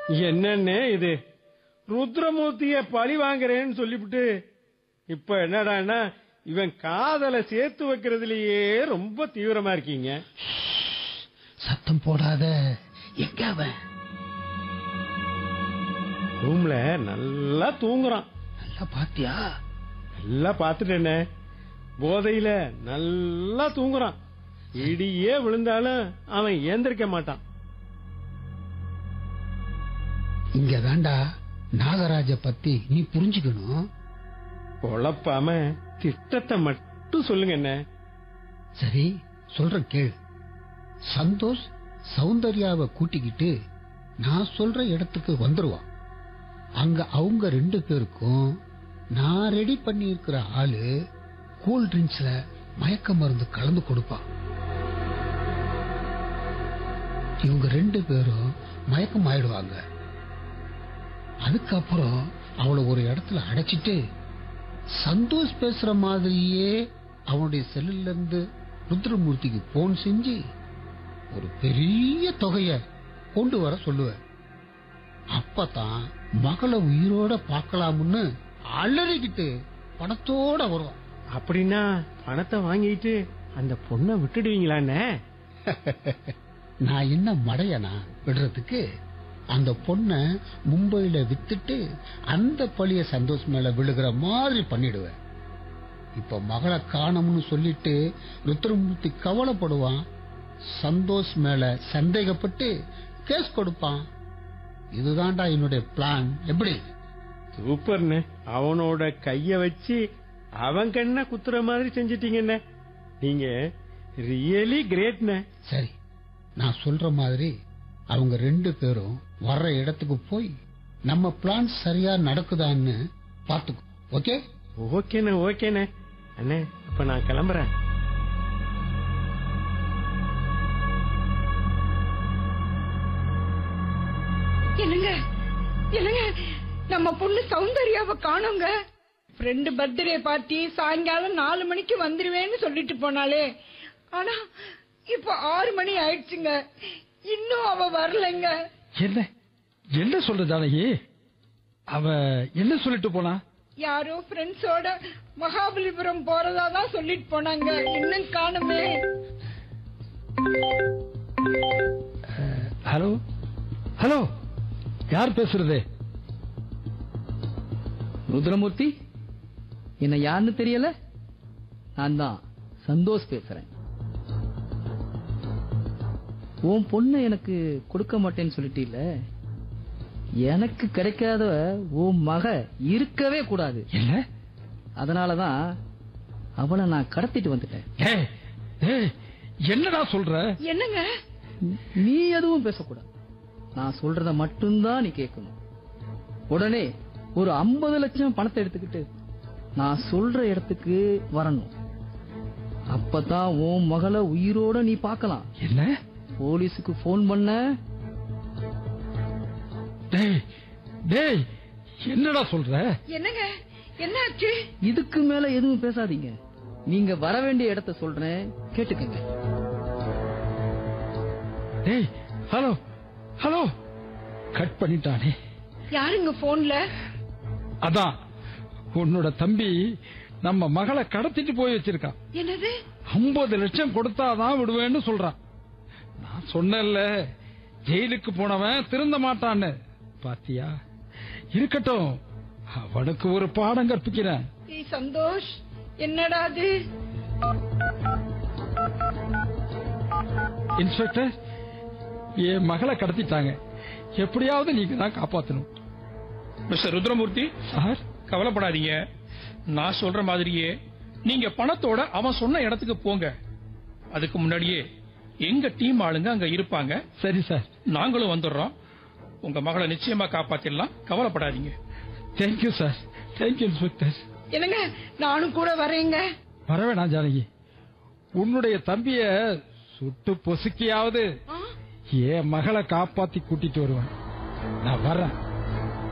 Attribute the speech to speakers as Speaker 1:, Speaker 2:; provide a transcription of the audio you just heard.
Speaker 1: என்னன்னே இது ருத்ரமூர்த்திய பழி வாங்குறேன்னு சொல்லிவிட்டு இப்ப என்னடான்னா இவன் காதலை சேர்த்து வைக்கிறதுலயே ரொம்ப தீவிரமா இருக்கீங்க
Speaker 2: சத்தம் போடாத எங்க அவன்
Speaker 1: ரூம்ல நல்லா தூங்குறான்
Speaker 2: நல்லா பாத்தியா
Speaker 1: நல்லா பாத்துட்டேனே போதையில நல்லா தூங்குறான் இடியே விழுந்தாலும் அவன் ஏந்திருக்க மாட்டான்
Speaker 2: இங்க தாண்டா நாகராஜ பத்தி நீ புரிஞ்சுக்கணும்
Speaker 1: குழப்பாம திட்டத்தை மட்டும் சொல்லுங்க என்ன
Speaker 2: சரி சொல்ற கேளு சந்தோஷ் சௌந்தர்யாவை கூட்டிக்கிட்டு நான் சொல்ற இடத்துக்கு வந்துருவான் அங்க அவங்க ரெண்டு பேருக்கும் நான் ரெடி பண்ணி இருக்கிற ஆளு கூல் ட்ரிங்க்ஸ்ல மயக்க மருந்து கலந்து கொடுப்பான் இவங்க ரெண்டு பேரும் மயக்கம் ஆயிடுவாங்க அதுக்கப்புறம் அவளை ஒரு இடத்துல அடைச்சிட்டு சந்தோஷ் பேசுற மாதிரியே அவனுடைய செல்லுல இருந்து ருத்ரமூர்த்திக்கு போன் செஞ்சு ஒரு பெரிய தொகைய கொண்டு வர சொல்லுவேன் அப்பதான் மகளை உயிரோட பார்க்கலாம்னு அலறிக்கிட்டு பணத்தோட வருவான்
Speaker 1: அப்படின்னா பணத்தை வாங்கிட்டு அந்த பொண்ணை விட்டுடுவீங்களாண்ணே
Speaker 2: நான் என்ன மடையனா விடுறதுக்கு அந்த பொண்ண மும்பையில வித்துட்டு அந்த பழிய சந்தோஷ் மேல விழுகிற மாதிரி பண்ணிடுவேன் இப்ப மகளை காணோம்னு சொல்லிட்டு ருத்ரமூர்த்தி கவலைப்படுவான் சந்தோஷ் மேல சந்தேகப்பட்டு கேஸ் கொடுப்பான் இதுதான்டா என்னுடைய பிளான் எப்படி
Speaker 1: சூப்பர்ண்ணே அவனோட கைய வச்சு அவன் கண்ண குத்துற மாதிரி செஞ்சிட்டீங்கண்ணே நீங்க ரியலி கிரேட்ண்ணே
Speaker 2: சரி நான் சொல்ற மாதிரி அவங்க ரெண்டு பேரும் வர்ற இடத்துக்கு போய் நம்ம பிளான் சரியா நடக்குதான்னு பாத்துக்கோ ஓகே
Speaker 1: ஓகேண்ணே ஓகேண்ணே அண்ணே இப்ப நான் கிளம்புறேன்
Speaker 3: என்னங்க என்னங்க நம்ம பொண்ணு சௌந்தர்யாவை காணோங்க ஃப்ரெண்டு பர்த்டே பார்ட்டி சாயங்காலம் நாலு மணிக்கு வந்துருவேன்னு சொல்லிட்டு போனாலே ஆனா இப்ப ஆறு மணி ஆயிடுச்சுங்க இன்னும் அவ வரலைங்க
Speaker 4: என்ன என்ன சொல்ற ஜானகி அவ என்ன சொல்லிட்டு போனா
Speaker 3: யாரோ ஃப்ரெண்ட்ஸோட மகாபலிபுரம் போறதா தான் சொல்லிட்டு போனாங்க இன்னும் காணுமே
Speaker 4: ஹலோ ஹலோ யார் பேசுறது
Speaker 5: ருத்ரமூர்த்தி என்ன யாருன்னு தெரியல நான் தான் சந்தோஷ் பேசுறேன் உன் பொண்ணை எனக்கு கொடுக்க மாட்டேன்னு சொல்லிட்டீல எனக்கு கிடைக்காத உன் மக இருக்கவே கூடாது
Speaker 4: என்ன
Speaker 5: அதனாலதான் அவளை நான் கடத்திட்டு வந்துட்டேன்
Speaker 4: ஏய், ஏய், என்னடா சொல்ற
Speaker 3: என்னங்க
Speaker 5: நீ எதுவும் பேசக்கூடாது நான் சொல்றத மட்டும்தான் நீ கேட்கணும் உடனே ஒரு ஐம்பது லட்சம் பணத்தை எடுத்துக்கிட்டு நான் சொல்ற இடத்துக்கு வரணும் அப்பதான் உன் மகளை உயிரோட நீ பார்க்கலாம்
Speaker 4: என்ன
Speaker 5: போலீஸுக்கு போன் பண்ண
Speaker 4: டேய் டேய் என்னடா சொல்ற
Speaker 3: என்னங்க என்னாச்சு
Speaker 5: இதுக்கு மேல எதுவும் பேசாதீங்க நீங்க வர வேண்டிய இடத்த சொல்றேன் கேட்டுக்கங்க
Speaker 4: டேய் ஹலோ ஹலோ கட் பண்ணிட்டானே
Speaker 3: யாருங்க போன்ல
Speaker 4: அதான் உன்னோட தம்பி நம்ம மகளை கடத்திட்டு போய் வச்சிருக்கான்
Speaker 3: என்னது
Speaker 4: ஐம்பது லட்சம் கொடுத்தாதான் விடுவேன்னு சொல்றான் நான் சொன்னேன்ல ஜெயிலுக்கு போனவன் திருந்த மாட்டான்னு பாத்தியா இருக்கட்டும் அவனுக்கு ஒரு பாடம் கற்பிக்கிறேன்
Speaker 3: ஏய் சந்தோஷ் என்னடா அது
Speaker 4: இன்ஸ்பெக்டர் என் மகளை கடத்திட்டாங்க எப்படியாவது நீங்க தான் காப்பாத்தணும்
Speaker 6: மிஸ்டர் ருத்ரமூர்த்தி
Speaker 4: சார்
Speaker 6: கவலைப்படாதீங்க நான் சொல்ற மாதிரியே நீங்க பணத்தோட அவன் சொன்ன இடத்துக்கு போங்க அதுக்கு முன்னாடியே எங்க டீம் ஆளுங்க அங்க இருப்பாங்க
Speaker 4: சரி சார்
Speaker 6: நாங்களும் வந்துடுறோம் உங்க மகளை நிச்சயமா காப்பாத்திடலாம் கவலைப்படாதீங்க
Speaker 4: தேங்க்யூ சார் தேங்க்யூ இன்ஸ்பெக்டர்
Speaker 3: என்னங்க நானும் கூட வரேங்க
Speaker 4: வரவேணாம் ஜானகி உன்னுடைய தம்பிய சுட்டு பொசுக்கியாவது
Speaker 3: ஆ?
Speaker 4: என் மகளை காப்பாத்தி கூட்டிட்டு வருவேன் நான் வர்றேன்